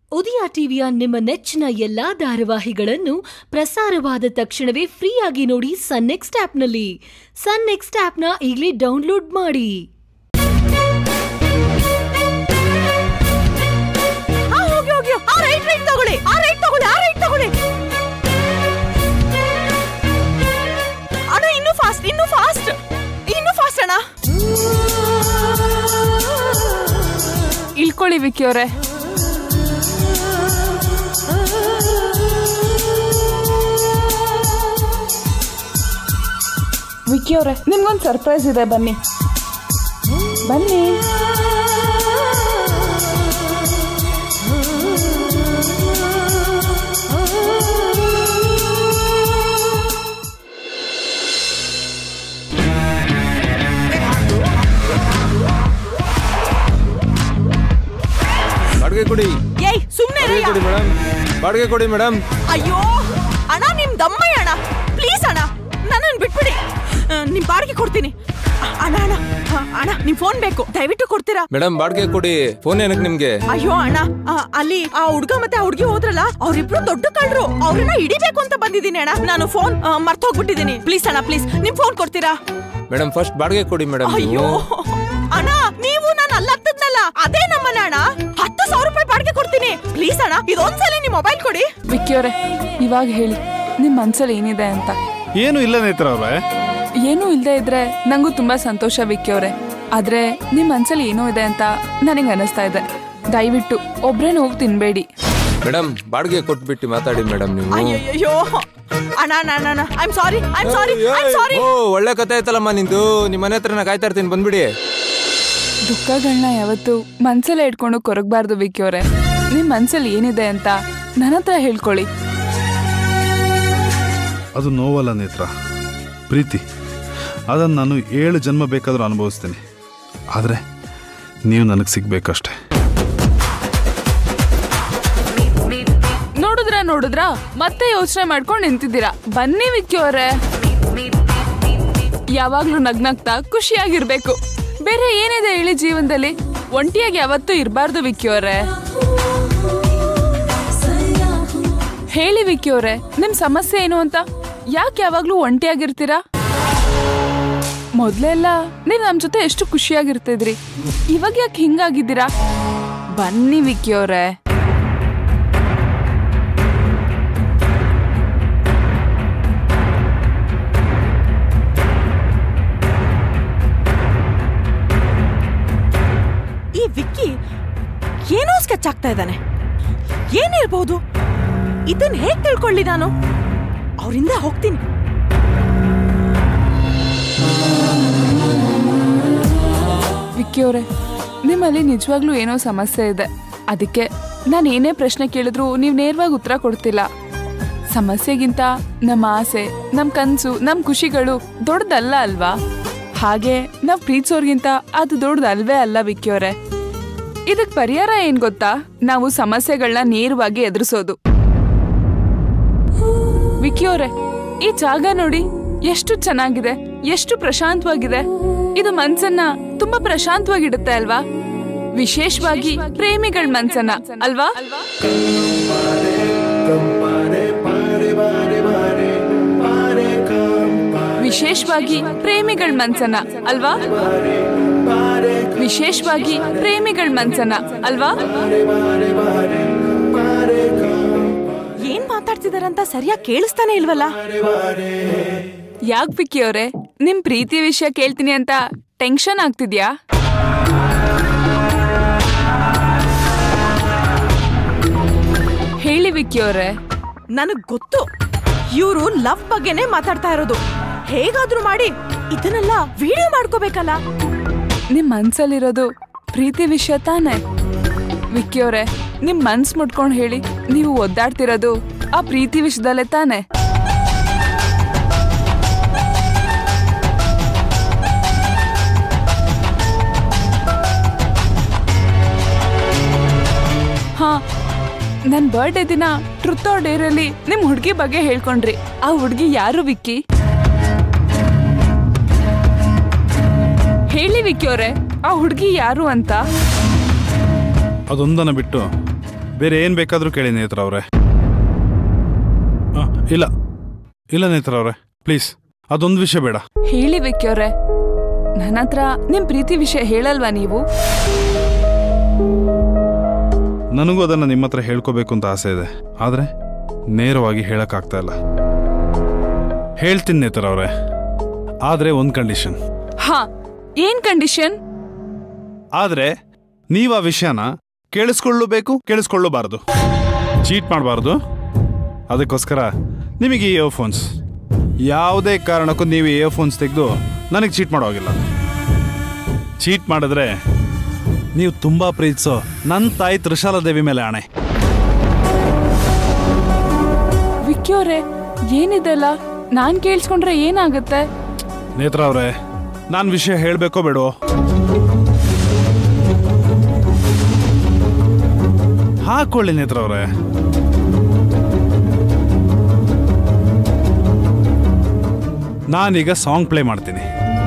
ಉದಯ ಟಿವಿಯ ನಿಮ್ಮ ನೆಚ್ಚಿನ ಎಲ್ಲಾ ಧಾರಾವಾಹಿಗಳನ್ನು ಪ್ರಸಾರವಾದ ತಕ್ಷಣವೇ ಫ್ರೀಯಾಗಿ ನೋಡಿ ಸನ್ ನೆಕ್ಸ್ಟ್ ಆಪ್ನಲ್ಲಿ ಸನ್ ನೆಕ್ಸ್ಟ್ ಆಪ್ನ ಈಗಲೇ ಡೌನ್ಲೋಡ್ ಮಾಡಿ ಆ, ಹೋಗಿ ಹೋಗಿ ಆ ರೈಟ್ ರೈಟ್ ತಗೊಳ್ಳಿ ಆ ರೈಟ್ ತಗೊಳ್ಳಿ ಆ ರೈಟ್ ತಗೊಳ್ಳಿ ಅಣ್ಣ ಇನ್ನು ಫಾಸ್ಟ್ ಇನ್ನು ಫಾಸ್ಟ್ ಇನ್ನು ಫಾಸ್ಟ್ ಅಣ್ಣ ಇಳ್ಕೊಳ್ಳಿ ವಿಕ್ಕಿ ಅವರೇ ವಿಕ್ಕಿ ಅವರೇ ನಿಮ್ಗೊಂದು ಸರ್ಪ್ರೈಸ್ ಇದೆ ಬನ್ನಿ ಬನ್ನಿ ಬಾಡಿಗೆ ಕೊಡಿ ಏಯ್ ಸುಮ್ನೆ ಬಾಡಿಗೆ ಇರಯ್ಯ. ಕೊಡಿ ಮೇಡಮ್ ಬಾಡಿಗೆ ಕೊಡಿ ಮೇಡಮ್ ಅಯ್ಯೋ ಅಣ್ಣ ನಿಮ್ ದಮ್ಮಯ್ಯ ಅಣ್ಣ ಪ್ಲೀಸ್ ಅಣ್ಣ ನನ್ನನ್ನು ಬಿಟ್ಬಿಡಿ ಆ, ನಿಮ್ ಬಾಡಿಗೆ ಕೊಡ್ತೀನಿ ಅಣ್ಣ ಅಣ್ಣ ಆ, ಅಣ್ಣ ನಿಮ್ ಫೋನ್ ಬೇಕು ದಯವಿಟ್ಟು ಕೊಡ್ತೀರಾ ಮೇಡಮ್ ಬಾಡಿಗೆ ಕೊಡಿ ಫೋನ್ ಏನಕ್ಕೆ ನಿಮ್ಗೆ ಅಯ್ಯೋ ಅಣ್ಣ ಆ, ಅಲ್ಲಿ ಆ ಹುಡ್ಗ ಮತ್ತೆ ಆ ಹುಡ್ಗಿ ಹೋದ್ರಲ್ಲ ಅವ್ರಿಬ್ರು ದೊಡ್ಡ ಕಳ್ರು ಅವ್ರನ್ನ ಹಿಡಿಬೇಕು ಅಂತ ಬಂದಿದ್ದೀನಿ ಅಣ್ಣ ನಾನು ಫೋನ್ ಮರ್ತೋಗ್ಬಿಟ್ಟಿದ್ದೀನಿ ಪ್ಲೀಸ್ ಅಣ್ಣ ಪ್ಲೀಸ್ ನಿಮ್ ಫೋನ್ ಕೊಡ್ತೀರಾ ಮೇಡಮ್ ಫಸ್ಟ್ ಬಾಡಿಗೆ ಕೊಡಿ ಮೇಡಮ್ ಅಯ್ಯೋ ಅಣ್ಣ ನೀವು ನಾನು ಅಲ್ಲತ್ತದ್ನಲ್ಲ ಅದೇ ನಮ್ಮನೆ ಅಣ್ಣ ಹತ್ತು ಸಾವಿರ ರೂಪಾಯಿ ಬಾಡಿಗೆ ಕೊಡ್ತೀನಿ ಪ್ಲೀಸ್ ಅಣ್ಣ ಇದೊಂದ್ಸಲ ನಿಮ್ ಮೊಬೈಲ್ ಕೊಡಿ ವಿಕ್ಕಿ ಅವರೇ ಇವಾಗ ಹೇಳಿ ನಿಮ್ಮ ಮನ್ಸಲ್ಲಿ ಏನಿದೆ ಅಂತ ಏನು ಇಲ್ಲ ನೇತ್ರ ಅವ್ರೆ ಏನೂ ಇಲ್ಲದೆ ಇದ್ರೆ ನಂಗೂ ತುಂಬಾ ಸಂತೋಷ ವಿಕ್ಕಿ ಅವರೇ ಆದ್ರೆ ನಿಮ್ಮ ಮನ್ಸಲ್ಲಿ ಏನೋ ಇದೆ ಅಂತ ನನಗೆ ಅನಿಸ್ತಾ ಇದೆ ದಯವಿಟ್ಟು ಒಬ್ರೇ ಹೋಗಿ ತಿನ್ಬೇಡಿ ಮೇಡಮ್ ಬಾಡಿಗೆ ಕೊಟ್ಬಿಟ್ಟು ಮಾತಾಡಿ ಮೇಡಮ್ ನೀವು ಅಯ್ಯಯ್ಯೋ ಅಣ್ಣ ಅಣ್ಣ ಅಣ್ಣ ಅಣ್ಣ I am sorry I am sorry I am sorry ಓ ಒಳ್ಳೆ ಕತೆ ಆಯ್ತಲ್ಲಮ್ಮ ನಿಂದು ನಿಮ್ಮ ಮನೆ ಹತ್ರ ನಾ ಕಾಯ್ತಾ ಇರ್ತೀನಿ ಬಂದ್ಬಿಡಿ ದುಃಖಗಳನ್ನ ಯಾವತ್ತು ಮನ್ಸಲ್ಲೇ ಇಟ್ಕೊಂಡು ಕೊರಗಬಾರ್ದು ವಿಕ್ಕಿ ಅವರೇ ನಿಮ್ಮ ಮನ್ಸಲ್ಲಿ ಏನಿದೆ ಅಂತ ನನ್ನ ಹತ್ರ ಹೇಳ್ಕೊಳ್ಳಿ ಅದು ನೋವಲ್ಲ ನೇತ್ರ ಪ್ರೀತಿ ಅದನ್ನು ನಾನು ಏಳು ಜನ್ಮ ಬೇಕಾದರೂ ಅನುಭವಿಸ್ತೀನಿ ಆದರೆ ನೀವು ನನಗೆ ಸಿಗ್ಬೇಕಷ್ಟೆ ನೋಡಿದ್ರ ನೋಡಿದ್ರ ಮತ್ತೆ ಯೋಚನೆ ಮಾಡ್ಕೊಂಡು ನಿಂತಿದ್ದೀರಾ ಬನ್ನಿ ವಿಕ್ಕಿ ಅವರೇ ಯಾವಾಗ್ಲೂ ನಗ್ನಗ್ತಾ ಖುಷಿಯಾಗಿರ್ಬೇಕು ಬೇರೆ ಏನಿದೆ ಹೇಳಿ ಜೀವನದಲ್ಲಿ ಒಂಟಿಯಾಗಿ ಯಾವತ್ತೂ ಇರಬಾರ್ದು ವಿಕ್ಕಿ ಅವರೇ ಹೇಳಿ ವಿಕ್ಕಿ ಅವರೇ ನಿಮ್ ಸಮಸ್ಯೆ ಏನು ಅಂತ ಯಾಕೆ ಯಾವಾಗ್ಲೂ ಒಂಟಿಯಾಗಿರ್ತೀರಾ ಮೊದ್ಲೆಲ್ಲ ನೀವ್ ನಮ್ ಜೊತೆ ಎಷ್ಟು ಖುಷಿಯಾಗಿರ್ತಿದ್ರಿ ಇವಾಗ ಯಾಕೆ ಹಿಂಗಾಗಿದ್ದೀರಾ ಬನ್ನಿ ವಿಕ್ಕಿ ಅವರೇ ಈ ವಿಕ್ಕಿ ಏನೋ ಸ್ಕೆಚ್ ಆಗ್ತಾ ಇದ್ದಾನೆ ಏನಿರ್ಬೋದು ಇದನ್ನ ಹೇಗ್ ತಿಳ್ಕೊಳ್ಳಿ ನಾನು ಅವರಿಂದ ಹೋಗ್ತೀನಿ ವಿಕ್ಕಿ ಅವರೇ ನಿಮ್ಮಲ್ಲಿ ನಿಜವಾಗ್ಲೂ ಏನೋ ಸಮಸ್ಯೆ ಇದೆ ಅದಕ್ಕೆ ನಾನು ಏನೇ ಪ್ರಶ್ನೆ ಕೇಳಿದ್ರು ನೀವು ನೇರವಾಗಿ ಉತ್ತರ ಕೊಡ್ತಿಲ್ಲ ಸಮಸ್ಯೆಗಿಂತ ನಮ್ಮ ಆಸೆ ನಮ್ಮ ಕನಸು ನಮ್ಮ ಖುಷಿಗಳು ದೊಡ್ಡದಲ್ಲ ಅಲ್ವಾ ಹಾಗೆ ನಾವು ಪ್ರೀತಿಸೋರ್ಗಿಂತ ಅದು ದೊಡ್ಡದಲ್ವೇ ಅಲ್ಲ ವಿಕ್ಕಿ ಅವರೇ ಇದಕ್ಕೆ ಪರಿಹಾರ ಏನ್ ಗೊತ್ತಾ ನಾವು ಸಮಸ್ಯೆಗಳನ್ನ ನೇರವಾಗಿ ಎದುರಿಸೋದು ವಿಕ್ಕಿ ಅವರೇ ಈ ಜಾಗ ನೋಡಿ ಎಷ್ಟು ಚೆನ್ನಾಗಿದೆ ಎಷ್ಟು ಪ್ರಶಾಂತವಾಗಿದೆ ಇದು ಮನ್ಸನ್ನ ತುಂಬಾ ಪ್ರಶಾಂತವಾಗಿಡುತ್ತೆ ಅಲ್ವಾ ವಿಶೇಷವಾಗಿ ಪ್ರೇಮಿಗಳ ಮನ್ಸನ್ನ ಅಲ್ವಾ ವಿಶೇಷವಾಗಿ ಪ್ರೇಮಿಗಳ ಮನ್ಸನ್ನ ಅಲ್ವಾ ವಿಶೇಷವಾಗಿ ಪ್ರೇಮಿಗಳ ಮನ್ಸನ್ನ ಅಲ್ವಾ ಏನ್ ಮಾತಾಡ್ತಿದಾರಂತ ಸರಿಯಾಗಿ ಕೇಳಿಸ್ತಾನೆ ಇಲ್ವಲ್ಲ ಯಾಕ್ ವಿಕ್ಕಿ ಅವ್ರೆ ನಿಮ್ ಪ್ರೀತಿ ವಿಷಯ ಕೇಳ್ತೀನಿ ಅಂತ ಟೆನ್ಷನ್ ಆಗ್ತಿದ್ಯಾ ಹೇಳಿ ವಿಕ್ಕಿ ಅವ್ರೆ ನನಗ್ ಗೊತ್ತು ಇವರು ಲವ್ ಬಗ್ಗೆನೇ ಮಾತಾಡ್ತಾ ಇರೋದು ಹೇಗಾದ್ರೂ ಮಾಡಿ ಇದನ್ನೆಲ್ಲ ವಿಡಿಯೋ ಮಾಡ್ಕೋಬೇಕಲ್ಲ ನಿಮ್ ಮನ್ಸಲ್ಲಿರೋದು ಪ್ರೀತಿ ವಿಷಯ ತಾನೆ ವಿಕ್ಕಿ ಅವ್ರೆ ನಿಮ್ ಮನ್ಸ್ ಮುಟ್ಕೊಂಡ್ ಹೇಳಿ ನೀವು ಒದ್ದಾಡ್ತಿರೋದು ಆ ಪ್ರೀತಿ ವಿಷಯದಲ್ಲೇ ತಾನೆ ಹಾ ನನ್ ಬರ್ಡೇ ದಿನ ಟ್ರುತ್ ಆರ್ ಡೇರಲ್ಲಿ ನಿಮ್ ಹುಡ್ಗಿ ಬಗ್ಗೆ ಹೇಳ್ಕೊಂಡ್ರಿ ಆ ಹುಡ್ಗಿ ಯಾರು ವಿಕ್ಕಿ ಹೇಳಿ ವಿಕ್ಕಿ ಅವ್ರೆ ಆ ಹುಡ್ಗಿ ಯಾರು ಅಂತ ಅದೊಂದನ್ನು ಬಿಟ್ಟು ಬೇರೆ ಏನು ಬೇಕಾದರೂ ಕೇಳಿ ನೇತ್ರ ಅವರೇ ಇಲ್ಲ ಇಲ್ಲ ನೇತ್ರ ಅವರೇ ಪ್ಲೀಸ್ ಅದೊಂದು ವಿಷಯ ಬೇಡ ಹೇಳಿ ವಿಕ್ಕಿ ಅವ್ರೆ ನನ್ನ ಹತ್ರ ನಿಮ್ ಪ್ರೀತಿ ವಿಷಯ ಹೇಳಲ್ವಾ ನೀವು ನನಗೂ ಅದನ್ನು ನಿಮ್ಮ ಹತ್ರ ಹೇಳ್ಕೋಬೇಕು ಅಂತ ಆಸೆ ಇದೆ ಆದರೆ ನೇರವಾಗಿ ಹೇಳೋಕ್ಕಾಗ್ತಾ ಇಲ್ಲ ಹೇಳ್ತೀನಿ ನೇತ್ರ ಅವರೇ ಆದರೆ ಒಂದು ಕಂಡೀಷನ್ ಹಾ ಏನ್ ಕಂಡೀಷನ್ ಆದರೆ ನೀವು ಆ ವಿಷಯನ ಕೇಳಿಸ್ಕೊಳ್ಳಬೇಕು ಕೇಳಿಸ್ಕೊಳ್ಳಬಾರ್ದು ಚೀಟ್ ಮಾಡಬಾರ್ದು ಅದಕ್ಕೋಸ್ಕರ ನಿಮಗೆ ಈ ಇಯರ್ಫೋನ್ಸ್ ಯಾವುದೇ ಕಾರಣಕ್ಕೂ ನೀವು ಇಯರ್ಫೋನ್ಸ್ ತೆಗೆದು ನನಗೆ ಚೀಟ್ ಮಾಡೋ ಹಾಗಿಲ್ಲ ಚೀಟ್ ಮಾಡಿದ್ರೆ ನೀವು ತುಂಬ ಪ್ರೀತಿಸೋ ನನ್ನ ತಾಯಿ ತ್ರಿಶಾಲ ದೇವಿ ಮೇಲೆ ಆಣೆ ವಿಕ್ಕಿ ಅವ್ರೆ ಏನಿದೆಲ್ಲ ನಾನ್ ಕೇಳಿಸ್ಕೊಂಡ್ರೆ ಏನಾಗುತ್ತೆ ನೇತ್ರ ಅವರೇ ನಾನು ವಿಷಯ ಹೇಳಬೇಕೋ ಬೇಡೋ ಹಾಕೊಳ್ಳಿ ನೇತ್ರ ಅವರೇ ನಾನೀಗ ಸಾಂಗ್ ಪ್ಲೇ ಮಾಡ್ತೀನಿ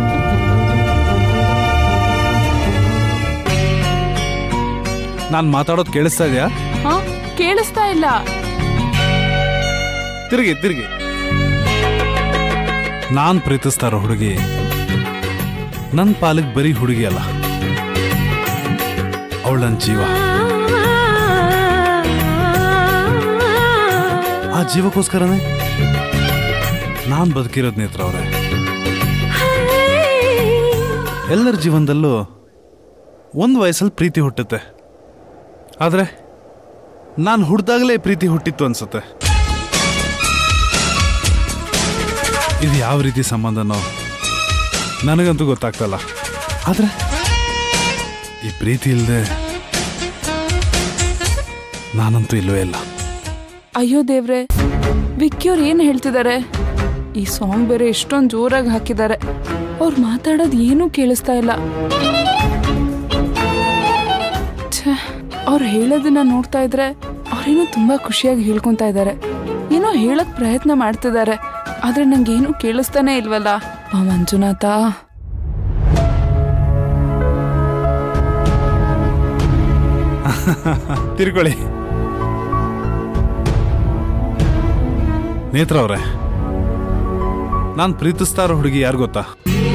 ನಾನು ಮಾತಾಡೋದು ಕೇಳಿಸ್ತಾ ಇದೆಯಾ ಹಾ ಕೇಳಿಸ್ತಾ ಇಲ್ಲ ತಿರುಗಿ ತಿರುಗಿ ನಾನ್ ಪ್ರೀತಿಸ್ತಾ ಇರೋ ಹುಡುಗಿ ನನ್ನ ಪಾಲಿಗೆ ಬರೀ ಹುಡುಗಿ ಅಲ್ಲ ಅವಳ ನನ್ನ ಜೀವ ಆ ಜೀವಕ್ಕೋಸ್ಕರನೇ ನಾನ್ ಬದುಕಿರೋದ್ ನೇತ್ರ ಅವ್ರೆ ಎಲ್ಲರ ಜೀವನದಲ್ಲೂ ಒಂದು ವಯಸ್ಸಲ್ಲಿ ಪ್ರೀತಿ ಹುಟ್ಟುತ್ತೆ ಆದರೆ ನಾನು ಹುಡ್ದಾಗಲೇ ಪ್ರೀತಿ ಹುಟ್ಟಿತ್ತು ಅನ್ಸುತ್ತೆ ಇದು ಯಾವ ರೀತಿ ಸಂಬಂಧನೋ ನನಗಂತೂ ಗೊತ್ತಾಗ್ತಲ್ಲ ಆದ್ರೆ ಈ ಪ್ರೀತಿ ಇಲ್ಲದೆ ನಾನಂತೂ ಇಲ್ಲವೇ ಇಲ್ಲ ಅಯ್ಯೋ ದೇವ್ರೆ ವಿಕ್ಕಿ ಅವ್ರು ಏನ್ ಹೇಳ್ತಿದ್ದಾರೆ ಈ ಸಾಂಗ್ ಬೇರೆ ಎಷ್ಟೊಂದು ಜೋರಾಗಿ ಹಾಕಿದ್ದಾರೆ ಅವ್ರು ಮಾತಾಡೋದು ಏನೂ ಕೇಳಿಸ್ತಾ ಇಲ್ಲ ಛೇ ಅವ್ರು ಹೇಳೋದನ್ನ ನೋಡ್ತಾ ಇದ್ರೆ ಅವ್ರೇನೋ ತುಂಬಾ ಖುಷಿಯಾಗಿ ಹೇಳ್ಕೊಂತಾ ಇದ್ದಾರೆ ಏನೋ ಹೇಳಕ್ ಪ್ರಯತ್ನ ಮಾಡ್ತಿದ್ದಾರೆ ಆದ್ರೆ ನಂಗೇನು ಕೇಳಿಸ್ತಾನೆ ಇಲ್ವಲ್ಲ ಆ ಮಂಜುನಾಥ ತಿರ್ಕೊಳ್ಳಿ ನೇತ್ರ ಅವ್ರೆ ನಾನು ಪ್ರೀತಿಸ್ತಾ ಇರೋ ಹುಡುಗಿ ಯಾರು ಗೊತ್ತಾ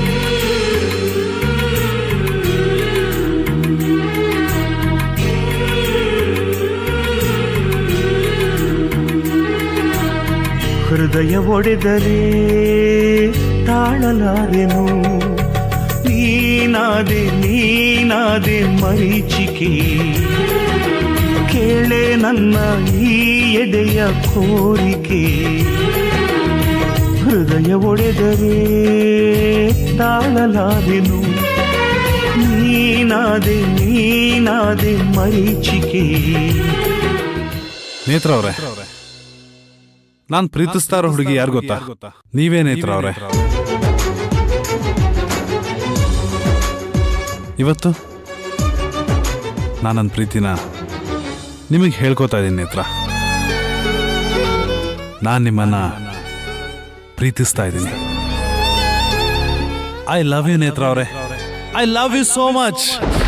ಹೃದಯ ಒಡೆದರೆ ತಾಳಲಾರೆನು ನೀನಾದೆ ನೀನಾದೆ ಮರೀಚಿಕೆ ಕೇಳೆ ನನ್ನ ಈ ಎದೆಯ ಕೋರಿಕೆ ಹೃದಯ ಒಡೆದರೆ ತಾಳಲಾರೆನು ನೀನಾದೆ ನೀನಾದೆ ಮರೀಚಿಕೆ ನೇತ್ರ ಅವ್ರೆ ನಾನು ಪ್ರೀತಿಸ್ತಾ ಇರೋ ಹುಡುಗಿ ಯಾರು ಗೊತ್ತಾ ನೀವೇ ನೇತ್ರ ಅವ್ರೆ ಇವತ್ತು ನಾನು ನನ್ನ ಪ್ರೀತಿನ ನಿಮಗೆ ಹೇಳ್ಕೊತಾ ಇದ್ದೀನಿ ನೇತ್ರ ನಾನು ನಿಮ್ಮನ್ನ ಪ್ರೀತಿಸ್ತಾ ಇದ್ದೀನಿ ಐ ಲವ್ ಯು ನೇತ್ರ ಅವರೇ I love you so much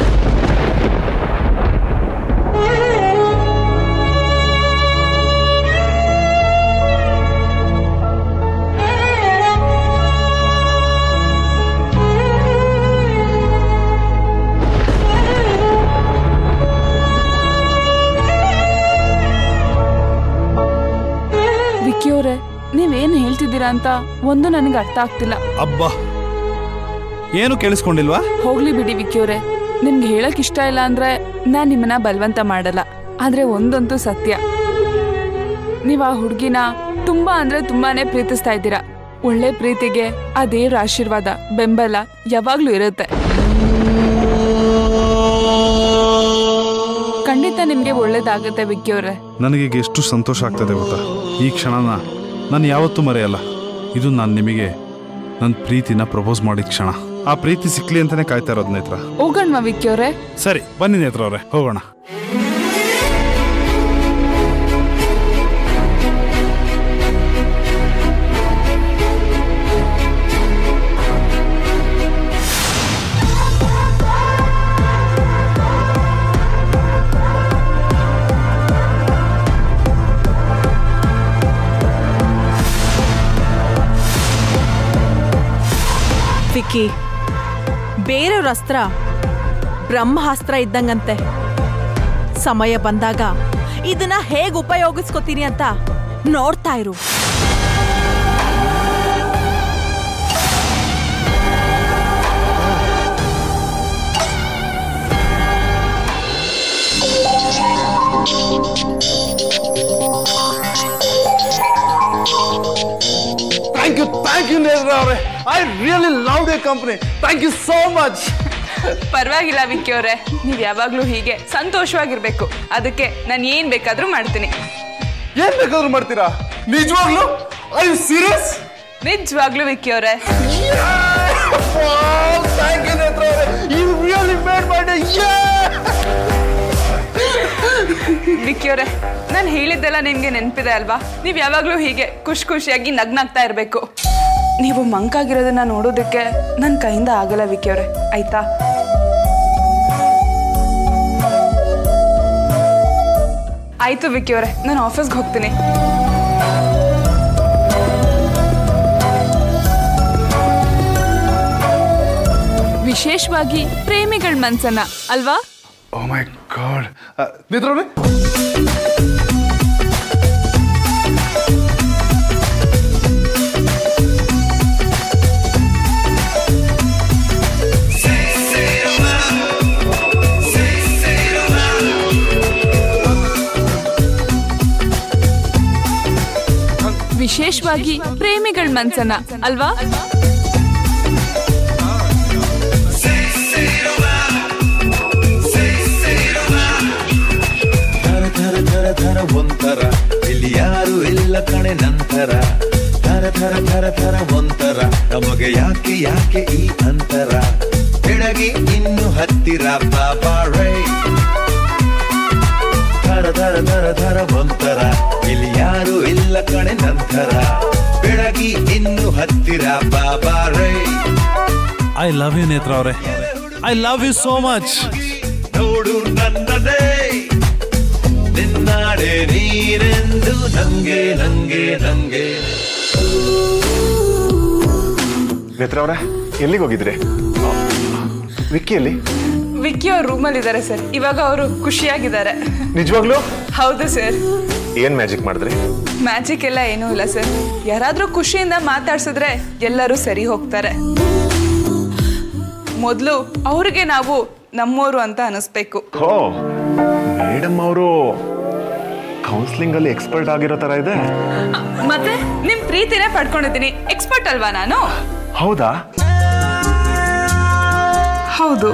Vicky ಅವ್ರೆ ನೀವೇನ್ ಹೇಳ್ತಿದ್ದೀರಾ ಅಂತ ಒಂದು ನನಗೆ ಅರ್ಥ ಆಗ್ತಿಲ್ಲ ಅಬ್ಬಾ ಏನು ಕೇಳಿಸ್ಕೊಂಡಿಲ್ವಾ ಹೋಗ್ಲಿ ಬಿಡಿ ವಿಕ್ಕಿಯವ್ರೆ ನಿಮ್ಗೆ ಹೇಳಕ್ ಇಷ್ಟ ಇಲ್ಲ ಅಂದ್ರೆ ನಾನ್ ನಿಮ್ಮನ್ನ ಬಲವಂತ ಮಾಡಲ್ಲ ಆದ್ರೆ ಒಂದಂತೂ ಸತ್ಯ ನೀವ್ ಆ ಹುಡ್ಗಿನ ತುಂಬಾ ಅಂದ್ರೆ ತುಂಬಾನೇ ಪ್ರೀತಿಸ್ತಾ ಇದ್ದೀರಾ ಒಳ್ಳೆ ಪ್ರೀತಿಗೆ ಆ ದೇವ್ರ ಆಶೀರ್ವಾದ ಬೆಂಬಲ ಯಾವಾಗ್ಲೂ ಇರುತ್ತೆ ಖಂಡಿತ ನಿಮ್ಗೆ ಒಳ್ಳೇದಾಗತ್ತೆ ವಿಕ್ಕಿಯವ್ರೆ ನನಗೀಗ ಎಷ್ಟು ಸಂತೋಷ ಆಗ್ತದೆ ಗೊತ್ತಾ ಈ ಕ್ಷಣನ ನಾನು ಯಾವತ್ತೂ ಮರೆಯಲ್ಲ ಇದು ನಾನು ನಿಮಗೆ ನನ್ನ ಪ್ರೀತಿನ ಪ್ರಪೋಸ್ ಮಾಡಿದ ಕ್ಷಣ ಆ ಪ್ರೀತಿ ಸಿಕ್ಲಿ ಅಂತಾನೆ ಕಾಯ್ತಾ ಇರೋದು ನೇತ್ರ ಹೋಗಣ್ವಾ ವಿಕ್ಕಿಯವ್ರೆ ಸರಿ ಬನ್ನಿ ನೇತ್ರ ಅವ್ರೆ ಹೋಗೋಣ ವಿಕ್ಕಿ ಬೇರೆಯವ್ರ ಅಸ್ತ್ರ ಬ್ರಹ್ಮಾಸ್ತ್ರ ಇದ್ದಂಗಂತೆ ಸಮಯ ಬಂದಾಗ ಇದನ್ನ ಹೇಗೆ ಉಪಯೋಗಿಸ್ಕೋತೀನಿ ಅಂತ ನೋಡ್ತಾ ಇರು thank you thank you Netra ಅವರೇ I really love the company thank you so much ಪರವಾಗಿಲ್ಲ ವಿಕ್ಕಿ ಅವರೇ ನೀವು ಯಾವಾಗಲೂ ಹೀಗೆ ಸಂತೋಷವಾಗಿರ್ಬೇಕು ಅದಕ್ಕೆ ನಾನು ಏನು ಬೇಕಾದರೂ ಮಾಡ್ತೀನಿ ಏನ್ ಬೇಕಾದ್ರೂ ಮಾಡ್ತೀರಾ ನಿಜವಾಗ್ಲು ಐ ಯು ಸೀರಿಯಸ್ ನಿಜವಾಗ್ಲೂ ವಿಕ್ಕಿ ಅವರೇ ಥ್ಯಾಂಕ್ ಯು ನೇತ್ರ ಅವರೇ you really made my day Vicky ಅವರೇ ನಾನು ಹೇಳಿದ್ದೆಲ್ಲ ನಿಮಗೆ ನೆನಪಿದೆ ಅಲ್ವಾ ನೀವು ಯಾವಾಗಲೂ ಹೀಗೆ ಖುಷಿ ಖುಷಿಯಾಗಿ ನಗ್ನಾಗ್ತಾ ಇರಬೇಕು ನೀವು ಮಂಕಾಗಿರೋದನ್ನ ನೋಡೋದಕ್ಕೆ ನನ್ನ ಕೈಯಿಂದ ಆಗಲ್ಲ ವಿಕ್ಕಿ ಅವರೇ ಆಯ್ತಾ ಆಯ್ತು ವಿಕ್ಕಿ ಅವರೇ ನಾನು ಆಫೀಸ್ಗೆ ಹೋಗ್ತೀನಿ ವಿಶೇಷವಾಗಿ ಪ್ರೇಮಿಗಳ ಮನ್ಸನ್ನ ಅಲ್ವಾ ಓ ಮೈ ಗಾಡ್ ನೇತ್ರ ಅವರೇ ವಿಶೇಷವಾಗಿ ಪ್ರೇಮಿಗಳ ಮನ್ಸನ್ನ ಅಲ್ವಾ ಧರ ಧರ ಧರ ಧರ ಒಂಥರ ಇಲ್ಲಿ ಯಾರು ಇಲ್ಲ ಕಣೆ ನಂತರ ಧರ ಧರ ಧರ ಧರ ಒಂಥರ ನಮಗೆ ಯಾಕೆ ಯಾಕೆ ಈ ಅಂತರ ಬೆಳಗ್ಗೆ ಇನ್ನು ಹತ್ತಿರ ಬಾಬಾ ರೈ ಧರ ಧರ ಧರ ಧರ ಒಂಥರ ಇಲ್ಲಿ ಯಾರು ಇಲ್ಲ ಕಣೆ ನಂತರ ಬೆಳಗ್ಗೆ ಇನ್ನು ಹತ್ತಿರ Baba Rai I love you Netra ಅವರೇ I love you so much ನೋಡು ನನ್ನದೇ ನಿನ್ನಾಡೆ ನೀನೆಂದು ನಂಗೆ ನಂಗೆ ನಂಗೆ ನೇತ್ರ ಅವರೇ ಎಲ್ಲಿಗೆ ಹೋಗಿದ್ರಿ ವಿಕ್ಕಿ ಎಲ್ಲಿ ವಿಕ್ಕಿ ಅವ್ರ ರೂಮಲ್ಲಿ ಇದ್ದಾರೆ ಸರ್ ಇವಾಗ ಅವರು ಖುಷಿಯಾಗಿದ್ದಾರೆ ನಿಜವಾಗ್ಲೂ ಹೌದು ಸರ್ ಏನ್ ಮ್ಯಾಜಿಕ್ ಮಾಡಿದ್ರಿ ಮ್ಯಾಜಿಕ್ ಎಲ್ಲ ಏನೂ ಇಲ್ಲ ಸರ್ ಯಾರಾದ್ರೂ ಖುಷಿಯಿಂದ ಮಾತಾಡ್ಸಿದ್ರೆ ಎಲ್ಲರೂ ಸರಿ ಹೋಗ್ತಾರೆ ಮೊದಲು ಅವ್ರಿಗೆ ನಾವು ನಮ್ಮೋರು ಅಂತ ಅನಿಸ್ಬೇಕು ಹೋ ಮೇಡಮ್ ಅವರು ಕೌನ್ಸಿಲಿಂಗ್ ಅಲ್ಲಿ ಎಕ್ಸ್ಪರ್ಟ್ ಆಗಿರೋ ತರ ಇದೆ ಮತ್ತೆ ನಿಮ್ ಪ್ರೀತಿನೇ ಪಡ್ಕೊಂಡಿದ್ದೀನಿ ಎಕ್ಸ್ಪರ್ಟ್ ಅಲ್ವಾ ನಾನು ಹೌದಾ ಹೌದು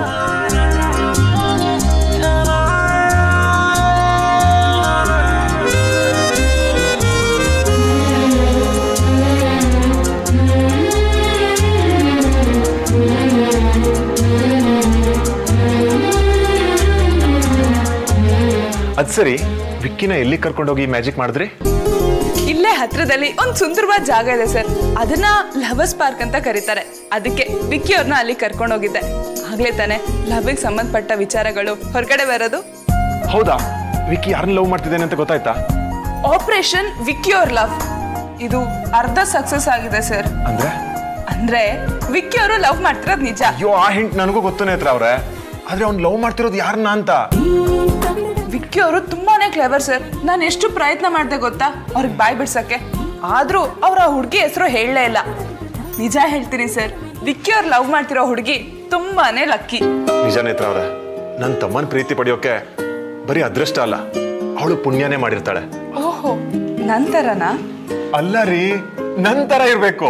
ಅದ್ ಸರಿ ವಿಕ್ಕಿನ ಎಲ್ಲಿ ಕರ್ಕೊಂಡೋಗಿ ಮ್ಯಾಜಿಕ್ ಮಾಡಿದ್ರಿ ಇಲ್ಲೇ ಹತ್ರದಲ್ಲಿ ಒಂದ್ ಸುಂದರವಾದ ಜಾಗ ಇದೆ ಸರ್ ಅದನ್ನ ಲವರ್ಸ್ ಪಾರ್ಕ್ ಅಂತ ಕರೀತಾರೆ ಅದಕ್ಕೆ ವಿಕ್ಕಿ ಅವ್ರನ್ನ ಅಲ್ಲಿ ಕರ್ಕೊಂಡು ಹೋಗಿದ್ದೆ ಆಗ್ಲೇ ತಾನೆ ಲವ್ಗೆ ಸಂಬಂಧಪಟ್ಟ ವಿಚಾರಗಳು ಹೊರಗಡೆ ಬರೋದು ಹೌದಾ ವಿಕ್ಕಿ ಯಾರನ್ನ ಲವ್ ಮಾಡ್ತಿದ್ದೇನೆ ಅಂತ ಗೊತ್ತಾಯ್ತಾ ಆಪರೇಷನ್ ವಿಕ್ಕಿ ಅವ್ರ ಲವ್ ಇದು ಅರ್ಧ ಸಕ್ಸಸ್ ಆಗಿದೆ ಸರ್ ಅಂದ್ರೆ ಅಂದ್ರೆ ವಿಕ್ಕಿ ಅವರು ಲವ್ ಮಾಡ್ತಿರೋದು ನಿಜ ಅಯ್ಯೋ ಆ ಹಿಂಟ್ ನನಗೂ ಗೊತ್ತು ನೇತ್ರ ಅವ್ರೆ ಆದ್ರೆ ಅವ್ನು ಲವ್ ಮಾಡ್ತಿರೋದು ಯಾರನ್ನ ಅಂತ ವಿಕ್ಕಿ ಅವರು ತುಂಬಾನೇ ಕ್ಲೆವರ್ ಸರ್ ನಾನು ಎಷ್ಟು ಪ್ರಯತ್ನ ಮಾಡಿದೆ ಗೊತ್ತಾ ಅವ್ರಿಗೆ ಬಾಯ್ ಬಿಡ್ಸಕ್ಕೆ ಆದ್ರೂ ಅವ್ರ ಆ ಹುಡುಗಿ ಹೆಸರು ಹೇಳಲೇ ಇಲ್ಲ ನಿಜ ಹೇಳ್ತೀನಿ ಸರ್ ವಿಕ್ಕಿ ಅವ್ರು ಲವ್ ಮಾಡ್ತಿರೋ ಹುಡುಗಿ ತುಂಬಾನೇ ಲಕ್ಕಿ ನಿಜ ನೇತ್ರ ಅವ್ರೆ ನನ್ನ ತಮ್ಮನ ಪ್ರೀತಿ ಪಡೆಯೋಕೆ ಬರೀ ಅದೃಷ್ಟ ಅಲ್ಲ ಅವಳು ಪುಣ್ಯನೇ ಮಾಡಿರ್ತಾಳೆ ಓಹೋ ನಂತರನಾ ಅಲ್ಲ ರೀ ನಂತರ ಇರ್ಬೇಕು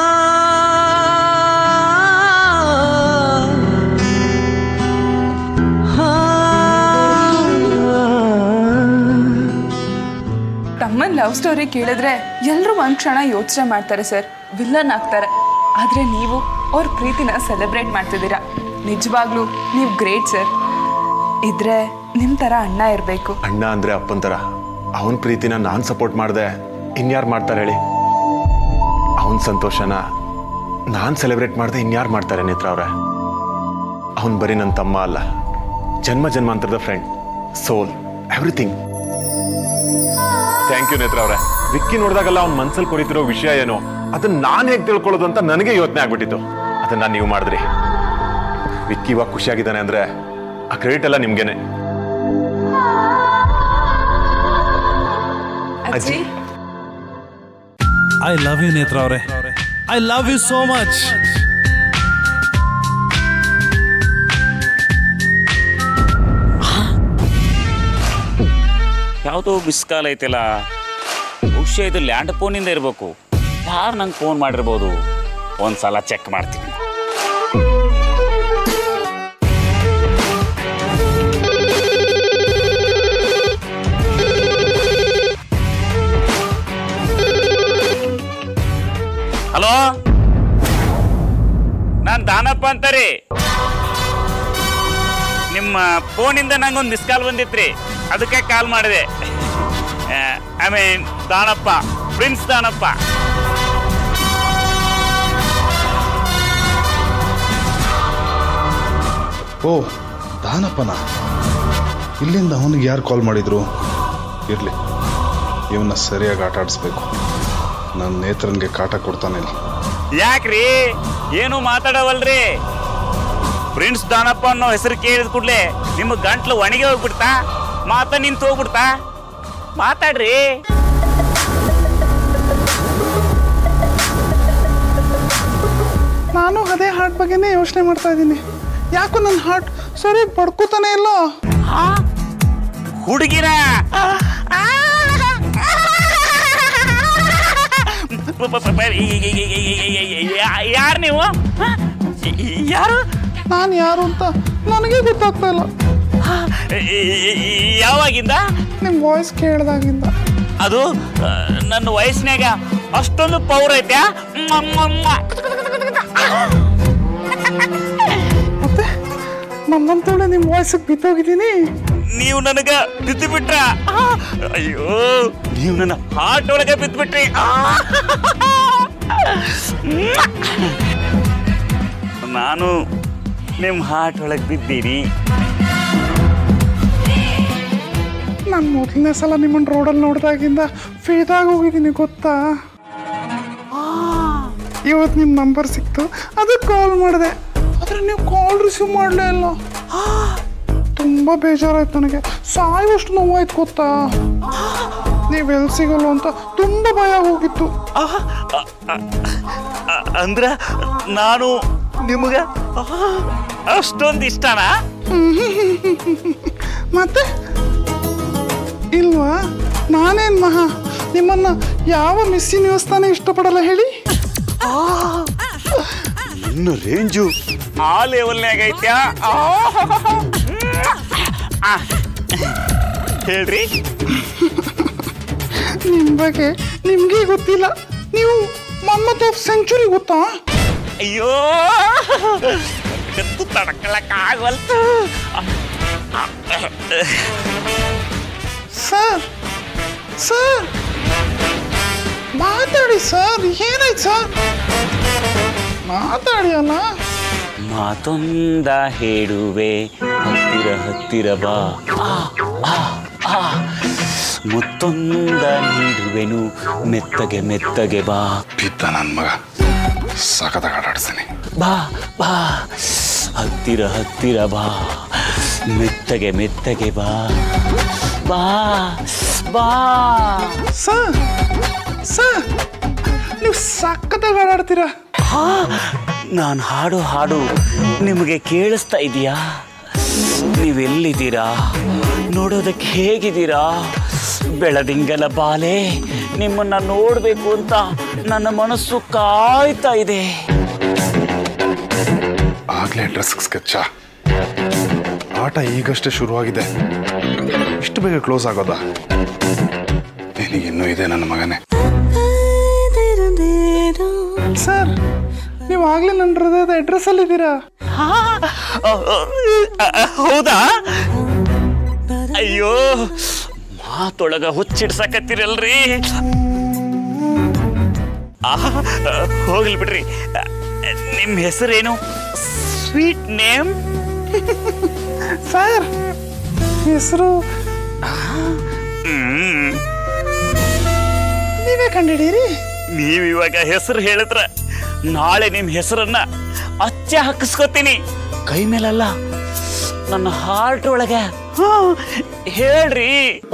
ತಮ್ಮನ್ ಲವ್ ಸ್ಟೋರಿ ಕೇಳಿದ್ರೆ ಎಲ್ಲರೂ ಒಂದ್ ಕ್ಷಣ ಯೋಚನೆ ಮಾಡ್ತಾರೆ ಸರ್ ವಿಲ್ಲನ್ ಆಗ್ತಾರೆ ಆದ್ರೆ ನೀವು ಅವ್ರ ಪ್ರೀತಿನ ಸೆಲೆಬ್ರೇಟ್ ಮಾಡ್ತಿದ್ದೀರಾ ನಿಜವಾಗ್ಲೂ ನೀವು ಗ್ರೇಟ್ ಸರ್ ಇದ್ರೆ ನಿಮ್ ತರ ಅಣ್ಣ ಇರ್ಬೇಕು ಅಣ್ಣ ಅಂದ್ರೆ ಅಪ್ಪನ್ ತರ ಅವನ ಪ್ರೀತಿನ ನಾನ್ ಸಪೋರ್ಟ್ ಮಾಡ್ದೆ ಇನ್ಯಾರು ಮಾಡ್ತಾರೆ ಹೇಳಿ ಅವನ ಸಂತೋಷನ ನಾನ್ ಸೆಲೆಬ್ರೇಟ್ ಮಾಡ್ದೆ ಇನ್ಯಾರು ಮಾಡ್ತಾರೆ ನೇತ್ರ ಅವ್ರೆ ಅವನ್ ಬರೀ ನನ್ನ ತಮ್ಮ ಅಲ್ಲ ಜನ್ಮ ಜನ್ಮಾಂತರದ friend soul everything thank you Netra ಅವ್ರೆ ವಿಕ್ಕಿ ನೋಡಿದಾಗಲ್ಲ ಅವ್ನ ಮನ್ಸಲ್ಲಿ ಕೊರಿತಿರೋ ವಿಷಯ ಏನು ಅದನ್ನ ನಾನ್ ಹೇಗೆ ತಿಳ್ಕೊಳ್ಳೋದು ಅಂತ ನನಗೆ ಯೋಚನೆ ಆಗ್ಬಿಟ್ಟಿತ್ತು ಅದನ್ನ ನೀವು ಮಾಡಿದ್ರಿ ವಿಕ್ಕಿ ಇವಾಗ ಖುಷಿಯಾಗಿದ್ದಾನೆ ಅಂದ್ರೆ ಆ ಕ್ರೆಡಿಟ್ ಎಲ್ಲ ನಿಮ್ಗೇನೆ ಅಜ್ಜಿ ಐ ಲವ್ ಯು ನೇತ್ರ ಅವರೇ I love you so much ಯಾವುದೋ ಮಿಸ್ ಕಾಲ್ ಐತಿಲ್ಲ ಬಹುಶಃ ಇದು ಲ್ಯಾಂಡ್ ಫೋನಿಂದ ಇರಬೇಕು ಯಾರು ನಂಗೆ ಫೋನ್ ಮಾಡಿರ್ಬೋದು ಒಂದ್ಸಲ ಚೆಕ್ ಮಾಡ್ತೀನಿ ಹಲೋ ನಾನು ದಾನಪ್ಪ ಅಂತಾರೆ ನಿಮ್ಮ ಫೋನಿಂದ ನಂಗೊಂದು ಮಿಸ್ ಕಾಲ್ ಬಂದಿತ್ರಿ ಅದಕ್ಕೆ ಕಾಲ್ ಮಾಡಿದೆ I mean Danappa prince Danappa ಓ ದಾನಪ್ಪನ ಇಲ್ಲಿಂದ ಅವನಿಗೆ ಯಾರು ಕಾಲ್ ಮಾಡಿದ್ರು ಇರಲಿ ಇವನ್ನ ಸರಿಯಾಗಿ ಆಟ ಆಡಿಸ್ಬೇಕು ನನ್ನ ನೇತ್ರನ್ಗೆ ಕಾಟ ಕೊಡ್ತಾನೆ ಇಲ್ಲಿ ಯಾಕ್ರಿ ಏನು ಮಾತಾಡವಲ್ರಿ ಪ್ರಿನ್ಸ್ ದಾನಪ್ಪ ಅನ್ನೋ ಹೆಸರು ಕೇಳಿದ ಕೂಡಲೇ ನಿಮ್ಮ ಗಂಟ್ಲು ಒಣಗಿ ಹೋಗ್ಬಿಡ್ತಾ ಮಾತ ನಿಂತು ಹೋಗ್ಬಿಡ್ತಾ ಮಾತಾಡ್ರಿ ನಾನು ಅದೇ ಹಾರ್ಟ್ ಬಗ್ಗೆನೇ ಯೋಚನೆ ಮಾಡ್ತಾ ಇದ್ದೀನಿ ಯಾಕೋ ನನ್ನ ಹಾರ್ಟ್ ಸರಿಯಾಗಿ ಪಡ್ಕೋತಾನೆ ಇಲ್ಲ ಹುಡುಗಿರ ಯಾರು ನೀವು ಯಾರು ನಾನು ಯಾರು ಅಂತ ನನಗೆ ಗೊತ್ತಾಗ್ತಾ ಇಲ್ಲ ಯಾವಾಗಿಂದ ನಿಮ್ಮ ವಾಯ್ಸ್ ಕೇಳ್ದಾಗಿಂದ ಅದು ಆ, ನನ್ನ ವಯಸ್ಸಿನಾಗ ಅಷ್ಟೊಂದು ಪವರ್ ಐತ್ಯಾ ಮತ್ತೆ ನನ್ನಂತೇಳಿ ನಿಮ್ಮ ವಾಯ್ಸಿಗೆ ಬಿತ್ತೋಗಿದ್ದೀನಿ ನೀವು ನನಗ ಬಿದ್ದು ಬಿಟ್ರ ಅಯ್ಯೋ ನೀವು ನನ್ನ ಹಾರ್ಟ್ ಒಳಗೆ ಬಿದ್ದು ಬಿಟ್ರಿ ನಾನು ನಿಮ್ಮ ಹಾರ್ಟ್ ಒಳಗೆ ಬಿದ್ದೀರಿ ನಾನು ಮೊದಲನೇ ಸಲ ನಿಮ್ಮನ್ನ ರೋಡಲ್ಲಿ ನೋಡಿದಾಗಿಂದ ಫೇದಾಗಿ ಹೋಗಿದ್ದೀನಿ ಗೊತ್ತಾ ಇವತ್ತು ನಿಮ್ಮ ನಂಬರ್ ಸಿಕ್ತು ಅದಕ್ಕೆ ಕಾಲ್ ಮಾಡಿದೆ ಆದರೆ ನೀವು ಕಾಲ್ ರಿಸೀವ್ ಮಾಡಲೇ ಇಲ್ಲ ತುಂಬ ಬೇಜಾರಾಯ್ತು ನನಗೆ ಸಾಯುವಷ್ಟು ನೋವಾಯ್ತು ಗೊತ್ತಾ ನೀವು ಎಲ್ಲಿ ಸಿಗಲ್ಲ ಅಂತ ತುಂಬ ಭಯ ಹೋಗಿತ್ತು ಅ- ಅಂದ್ರ ನಾನು ನಿಮಗ ಅಷ್ಟೊಂದು ಇಷ್ಟನಾ ಮತ್ತೆ ಇಲ್ವಾ ನಾನೇನ್ ಮಹಾ ನಿಮ್ಮನ್ನ ಯಾವ ಮಿಸ್ಸಿನ ವ್ಯವಸ್ಥಾನ ಇಷ್ಟಪಡಲ್ಲ ಹೇಳಿ ಇನ್ನು ರೇಂಜು ಆ ಲೆವೆಲ್ನಾಗ ಐತ್ಯಾ ಆ. ಆ. ಹೇಳ್ರಿ ನಿಮ್ ಬಗ್ಗೆ ನಿಮ್ಗೆ ಗೊತ್ತಿಲ್ಲ ನೀವು ಮಮ್ಮತ್ ಆಫ್ ಸೆಂಚುರಿ ಗೊತ್ತಾ ಅಯ್ಯೋ ಕತ್ತು ತಡ್ಕೊಳಕ್ಕಾಗವಲ್ತು ಸರ್ ಸರ್ ಮಾತಾಡಿ ಸರ್ ಏನಾಯ್ತು ಸರ್ ಮಾತಾಡಿ ಅಲ್ಲ ಮಾತೊಂದ ಹೇಳುವೆ ಹತ್ತಿರ ಹತ್ತಿರ ಬಾ ಆ, ಆ, ಆ. ಮುತ್ತೊಂದ ನೀಡುವೆನು ಮೆತ್ತಗೆ ಮೆತ್ತಗೆ ಬಾ ಬಿದ್ದ ನನ್ನ ಮಗ ಸಖತ್ತಾಗಿ ಆಟ ಆಡಿಸ್ತೀನಿ ಬಾ ಬಾ ಹತ್ತಿರ ಹತ್ತಿರ ಬಾ ಮೆತ್ತಗೆ ಮೆತ್ತಗೆ ಬಾ ಬಾ ಬಾ ಸರ್ ಸರ್ ನೀವು ಸಖತ್ತಾಗಿ ಆಟ ಆಡ್ತೀರಾ ನಾನು ಹಾಡು ಹಾಡು ನಿಮಗೆ ಕೇಳಿಸ್ತಾ ಇದೆಯಾ ನೀವೆಲ್ಲಿದ್ದೀರಾ ನೋಡೋದಕ್ಕೆ ಹೇಗಿದ್ದೀರಾ ಬೆಳದಿಂಗಲ ಬಾಲೆ ನಿಮ್ಮನ್ನ ನೋಡಬೇಕು ಅಂತ ನನ್ನ ಮನಸ್ಸು ಕಾಯ್ತಾ ಇದೆ ಆಗ್ಲೇ ಡ್ರೆಸ್ ಸ್ಕೆಚ್ಚ ಆಟ ಈಗಷ್ಟೇ ಶುರುವಾಗಿದೆ ಇಷ್ಟು ಬೇಗ ಕ್ಲೋಸ್ ಆಗೋದಾ ನಿನಗಿನ್ನೂ ಇದೆ ನನ್ನ ಮಗನೇ ಸರ್ ನೀವು ಆಗ್ಲೇ ನನ್ನ ಹೃದಯದ ಅಡ್ರೆಸ್ ಅಲ್ಲಿದ್ದೀರಾ ಹೌದಾ ಅಯ್ಯೋ ಮಾತೊಳಗ ಹುಚ್ಚಿಡ್ಸಕತ್ತೀರಲ್ರಿ ಆಹಾ, ಹೋಗ್ಲಿ ಬಿಡ್ರಿ ನಿಮ್ಮ ಹೆಸರೇನು ಸ್ವೀಟ್ ನೇಮ್ ಸರ್ ಹೆಸರು ನೀವೇ ಕಂಡಿಡೀರಿ ನೀವು ಇವಾಗ ಹೆಸರು ಹೇಳಿದ್ರ ನಾಳೆ ನಿಮ್ಮ ಹೆಸರನ್ನ ಅಚ್ಚೆ ಹಾಕಿಸ್ಕೋತೀನಿ ಕೈ ಮೇಲಲ್ಲ ನನ್ನ ಹಾರ್ಟ್ ಒಳಗೆ ಹಾ, ಹೇಳ್ರಿ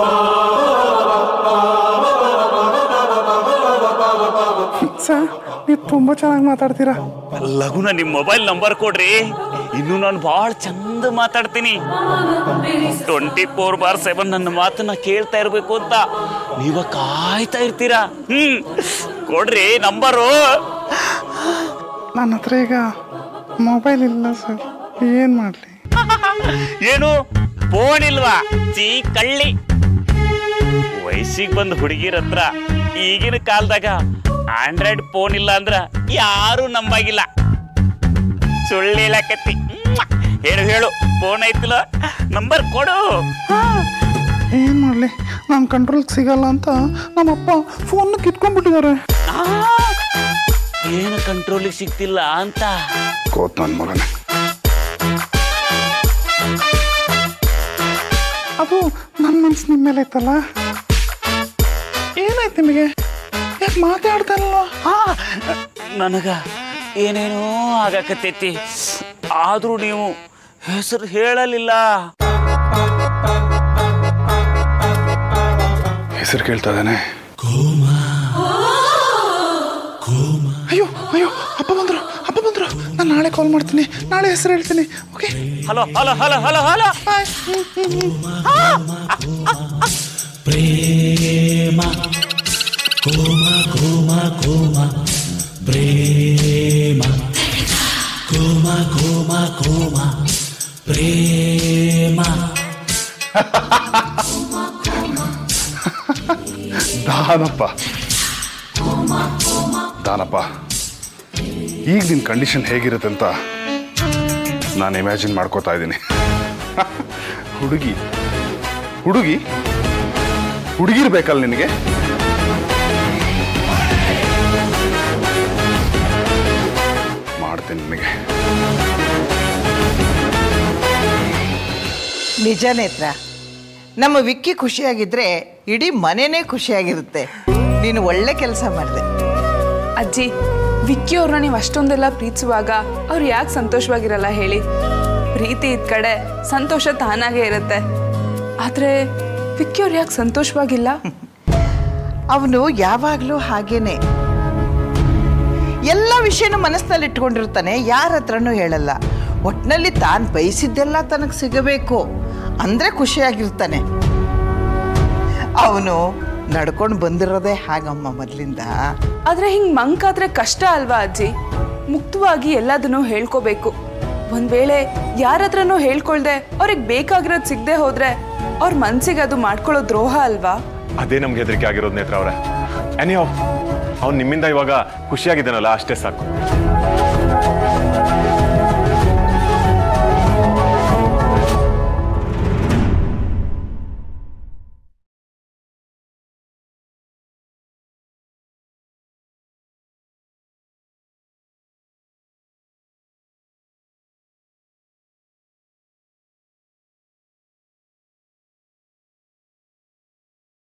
ಸರ್ ನೀವು ತುಂಬ ಚೆನ್ನಾಗಿ ಮಾತಾಡ್ತೀರಾ ಲಘುನ ನಿಮ್ ಮೊಬೈಲ್ ನಂಬರ್ ಕೊಡ್ರಿ ಇನ್ನು ನಾನು ಬಹಳ ಚಂದ ಮಾತಾಡ್ತೀನಿ ಟ್ವೆಂಟಿ ಫೋರ್ ಬಾರ್ ಸೆವೆನ್ ನನ್ನ ಮಾತನ್ನ ಕೇಳ್ತಾ ಇರ್ಬೇಕು ಅಂತ ನೀವ ಕಾಯ್ತಾ ಇರ್ತೀರಾ ಹ್ಮ್ ಕೊಡ್ರಿ ನಂಬರು ನನ್ನ ಹತ್ರ ಈಗ ಮೊಬೈಲ್ ಇಲ್ಲ ಸರ್ ಏನು ಮಾಡಲಿ ಏನು ಫೋನ್ ಇಲ್ವಾ ಚೀ ಕಳ್ಳಿ ವಯಸ್ಸಿಗೆ ಬಂದ ಹುಡುಗಿರ ಹತ್ರ ಈಗಿನ ಕಾಲದಾಗ ಆಂಡ್ರಾಯ್ಡ್ ಫೋನ್ ಇಲ್ಲ ಅಂದ್ರ ಯಾರು ನಂಬಾಗಿಲ್ಲ ಸುಳ್ಳು ಹೇಳಕತ್ತಿ ಹೇಳು ಹೇಳು ಫೋನ್ ಐತಿಲ್ಲ ನಂಬರ್ ಕೊಡು ಏನು ಮಾಡಲಿ ನನ್ನ ಕಂಟ್ರೋಲ್ಗೆ ಸಿಗಲ್ಲ ಅಂತ ನಮ್ಮಪ್ಪ ಫೋನ್ ಕಿತ್ಕೊಂಡ್ಬಿಟ್ಟಿದ್ದಾರೆ ಆ, ಏನು ಕಂಟ್ರೋಲಿಗೆ ಸಿಗ್ತಿಲ್ಲ ಅಂತ ಕೋತ್ ನನ್ನ ಮಗನೇ ಅದು ನನ್ನ ಮನ್ಸು ನಿಮ್ಮ ಮೇಲೆ ಐತಲ್ಲ ಏನಾಯ್ತು ನಿಮಗೆ ಯಾಕೆ ಮಾತಾಡ್ತಾ ಇಲ್ವಾ ಆ, ನನಗ ಏನೇನೋ ಆಗಕತ್ತೈತಿ ಆದ್ರೂ ನೀವು ಹೆಸರು ಹೇಳಲಿಲ್ಲ ಹೆಸರು ಕೇಳ್ತಾ ಇದ್ದಾನೆ ಅಯ್ಯೋ ಅಯ್ಯೋ ಅಪ್ಪ ಬಂದ್ರು ಅಪ್ಪ ಬಂದ್ರು ನಾನು ನಾಳೆ ಕಾಲ್ ಮಾಡ್ತೀನಿ ನಾಳೆ ಹೆಸರು ಹೇಳ್ತೀನಿ okay hello hello hello hello hello bye Danappa Danappa ಈಗ ನಿನ್ನ ಕಂಡೀಷನ್ ಹೇಗಿರುತ್ತೆ ಅಂತ ನಾನು ಇಮ್ಯಾಜಿನ್ ಮಾಡ್ಕೋತಾ ಇದ್ದೀನಿ ಹುಡುಗಿ ಹುಡುಗಿ ಹುಡುಗಿರ್ಬೇಕಲ್ಲ ನಿನಗೆ ಮಾಡ್ತೀನಿ ನಿನಗೆ ನಿಜ ನೇತ್ರ ನಮ್ಮ ವಿಕ್ಕಿ ಖುಷಿಯಾಗಿದ್ರೆ ಇಡೀ ಮನೆನೇ ಖುಷಿಯಾಗಿರುತ್ತೆ ನೀನು ಒಳ್ಳೆ ಕೆಲಸ ಮಾಡಿದೆ ಅಜ್ಜಿ ವಿಕ್ಕಿ ಅವ್ರನ್ನ ನೀವು ಅಷ್ಟೊಂದೆಲ್ಲ ಪ್ರೀತಿಸುವಾಗ ಅವ್ರು ಯಾಕೆ ಸಂತೋಷವಾಗಿರಲ್ಲ ಹೇಳಿ ಪ್ರೀತಿ ಇದ್ ಕಡೆ ಸಂತೋಷ ತಾನಾಗೇ ಇರುತ್ತೆ ಆದ್ರೆ ವಿಕ್ಕಿ ಅವ್ರು ಯಾಕೆ ಸಂತೋಷವಾಗಿಲ್ಲ ಅವನು ಯಾವಾಗಲೂ ಹಾಗೇನೆ ಎಲ್ಲ ವಿಷಯನೂ ಮನಸ್ಸಿನಲ್ಲಿ ಇಟ್ಕೊಂಡಿರ್ತಾನೆ ಯಾರ ಹತ್ರನೂ ಹೇಳಲ್ಲ ಒಟ್ನಲ್ಲಿ ತಾನು ಬಯಸಿದ್ದೆಲ್ಲ ತನಗೆ ಸಿಗಬೇಕು ಅಂದರೆ ಖುಷಿಯಾಗಿರ್ತಾನೆ ಅವನು ನಡ್ಕೊಂಡು ಬಂದಿರೋದೇ ಹಾಗಮ್ಮ ಮೊದಲಿಂದ ಆದ್ರೆ ಹಿಂಗ್ ಮಂಕಾದ್ರೆ ಕಷ್ಟ ಅಲ್ವಾ ಅಜ್ಜಿ ಮುಕ್ತವಾಗಿ ಎಲ್ಲದನ್ನೂ ಹೇಳ್ಕೋಬೇಕು ಒಂದ್ ವೇಳೆ ಯಾರ ಹತ್ರನೂ ಹೇಳ್ಕೊಳ್ದೆ ಅವ್ರಿಗೆ ಬೇಕಾಗಿರೋದು ಸಿಗದೆ ಹೋದ್ರೆ ಅವ್ರ ಮನ್ಸಿಗೆ ಅದು ಮಾಡ್ಕೊಳ್ಳೋ ದ್ರೋಹ ಅಲ್ವಾ ಅದೇ ನಮ್ಗೆ ಹೆದರಿಕೆ ಆಗಿರೋದು ನೇತ್ರ ಅವ್ರೆ ಎನಿಯೋ ಅವ್ನು ನಿಮ್ಮಿಂದ ಇವಾಗ ಖುಷಿಯಾಗಿದ್ದಾನಲ್ಲ ಅಷ್ಟೇ ಸಾಕು